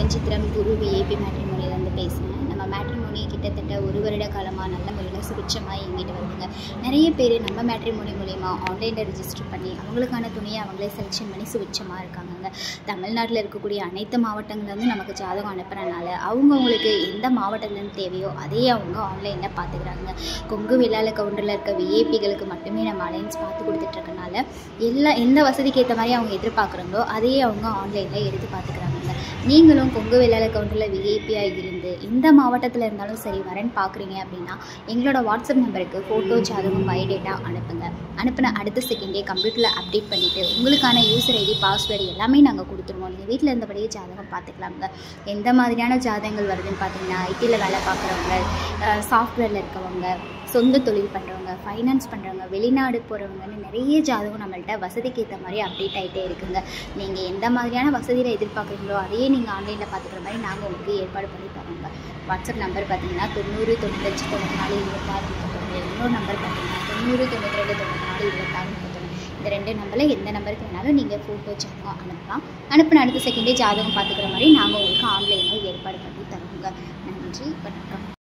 ஒட்டஞ்சித்திரம் குரு VIP மேட்ரிமோனிலேருந்து பேசுகிறேன் நம்ம matrimony கிட்டத்தட்ட ஒரு வருட காலமாக நல்ல முறையில் சுபிட்சமாக இயங்கிட்டு வருதுங்க நிறைய பேர் நம்ம மேட்ரிமோனி மூலிமா ஆன்லைனில் ரிஜிஸ்டர் பண்ணி அவங்களுக்கான துணியை அவங்களே செலெக்ஷன் பண்ணி சுபிட்சமாக இருக்காங்கங்க தமிழ்நாட்டில் இருக்கக்கூடிய அனைத்து மாவட்டங்கள்லேருந்து நமக்கு ஜாதகம் அனுப்புறனால அவங்கவுங்களுக்கு எந்த மாவட்டத்துலேருந்து தேவையோ அதையே அவங்க ஆன்லைனில் பார்த்துக்கிறாங்க கொங்கு வெள்ளாள கவுண்டரில் இருக்க விஐபிகளுக்கு மட்டுமே நம்ம அலைன்ஸ் பார்த்து கொடுத்துட்ருக்கனால எல்லா எந்த வசதிக்கு ஏற்ற மாதிரி அவங்க எதிர்பார்க்குறாங்களோ அதையே அவங்க ஆன்லைனில் எடுத்து பார்த்துக்கிறாங்க நீங்களும் கொங்கு வெள்ளாள கவுண்டரில் விஐபியாக இருந்து எந்த மாவட்டத்தில் இருந்தாலும் சரி வரேன்னு பார்க்குறீங்க அப்படின்னா எங்களோட வாட்ஸ்அப் நம்பருக்கு ஃபோட்டோ ஜாதகம் பயோடேட்டா அனுப்புங்க அனுப்பின அடுத்த செகண்டே கம்ப்யூட்டரில் அப்டேட் பண்ணிவிட்டு உங்களுக்கான யூசர் ஐடி பாஸ்வேர்டு எல்லாமே நாங்கள் கொடுத்துருவோம் நீங்கள் வீட்டில் இருந்தபடியே ஜாதகம் பார்த்துக்கலாங்க எந்த மாதிரியான ஜாதகங்கள் வருதுன்னு பார்த்தீங்கன்னா ஐடியில் வேலை பார்க்குறவங்க சாஃப்ட்வேரில் இருக்கவங்க சொந்த தொழில் பண்ணுறவங்க ஃபைனான்ஸ் பண்ணுறவங்க வெளிநாடு போகிறவங்கன்னு நிறைய ஜாதகம் நம்மள்ட்ட வசதிக்கு ஏற்ற மாதிரி அப்டேட் ஆகிட்டே இருக்குங்க நீங்கள் எந்த மாதிரியான வசதியில் எதிர்பார்க்குறீங்களோ அதையே நீங்கள் ஆன்லைனில் பார்த்துக்கிற மாதிரி நாங்கள் உங்களுக்கு ஏற்பாடு பண்ணி தரோங்க வாட்ஸ்அப் நம்பர் பார்த்தீங்கன்னா தொண்ணூறு தொண்ணூத்தஞ்சு தொண்ணூற்றி நாலு இருபத்தாறு முப்பத்தொன்று இன்னொரு நம்பர் பார்த்தீங்கன்னா தொண்ணூறு தொண்ணூற்றி ரெண்டு தொண்ணூற்றி நாலு இருபத்தாறு முப்பத்தொன்று இந்த ரெண்டு நம்பரில் எந்த நம்பருக்கு வேணாலும் நீங்கள் ஃபோட்டோ ஜாதகம் அனுப்பலாம் அனுப்பின அடுத்த செகண்டே ஜாதகம் பார்த்துக்கிற மாதிரி நாங்கள் உங்களுக்கு ஆன்லைனில் ஏற்பாடு பண்ணி தருவோங்க நன்றி வணக்கம்